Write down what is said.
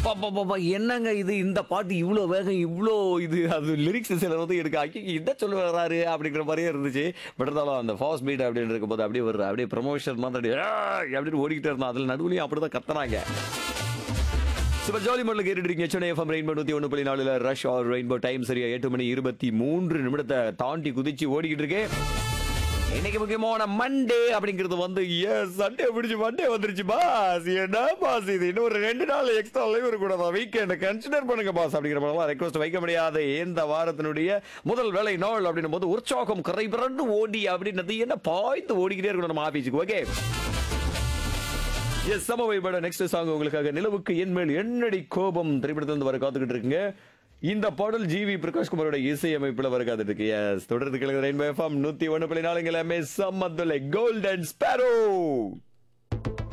பாப்பா என்னங்க இது இந்த பாட்டு இவ்வளோ வேகம் இவ்வளோ இது அது லிரிக்ஸ் சில வந்து எனக்கு ஐயோ என்ன சொல்ல வர்றாரு அப்படிங்கிற மாதிரியே இருந்துச்சு பட் இருந்தாலும் அந்த ஃபாஸ்ட் பீட் அப்படின்னு இருக்கும்போது அப்படியே வருது அப்படியே ப்ரமோஷன் மாதிரி "ஏய்" அப்படின்னு ஓடிக்கிட்டே இருந்தான் அதில் நடுவுலையும் அப்படி தான் கத்துனாங்க சூப்பர் ஜாலி மோட்ல கேட்டுட்டு இருக்கீங்க சென்னை எஃப்எம் ரெயின்போ நூத்தி ஒன்று புள்ளி நாலுல ரஷ் ஆர் ரெயின்போ டைம் சரியா எட்டு மணி இருபத்தி மூன்று நிமிடத்தை தாண்டி குதிச்சு ஓடிக்கிட்டு இருக்கு இன்னைக்கு முக்கியமான மண்டே அப்படிங்கிறது வந்து எஸ் சண்டே பிடிச்சு மண்டே வந்துருச்சு பாஸ் என்ன பாஸ் இது இன்னும் ஒரு ரெண்டு நாள் எக்ஸ்ட்ரா லைவ் இருக்கக்கூடாதா வீக்கெண்ட் கன்சிடர் பண்ணுங்க பாஸ் அப்படிங்கிற மாதிரிலாம் ரெக்வஸ்ட் வைக்க முடியாது இந்த வாரத்தினுடைய முதல் வேலை நாள் அப்படின்னும் போது உற்சாகம் கரை பிறண்டு ஓடி அப்படின்றது என்ன பாய்ந்து ஓடிக்கிட்டே இருக்கணும் நம்ம ஆபீஸுக்கு ஓகே எஸ் சம வைபட நெக்ஸ்ட் சாங் உங்களுக்காக நிலவுக்கு என் மேல் என்னடி கோபம் திரைப்படத்திலிருந்து வர காத்துக்கிட்டு இருக்குங்க இந்த பாடல் ஜிவி பிரகாஷ் குமாரோட இசை அமைப்புல வர காத்துட்டு இருக்கு எஸ் தொடர்ந்து கிழங்கு ரெயின்போ எஃப்எம் நூத்தி ஒண்ணு புள்ளி நாலுங்களே சம்மத்துல கோல்டன் ஸ்பேரோ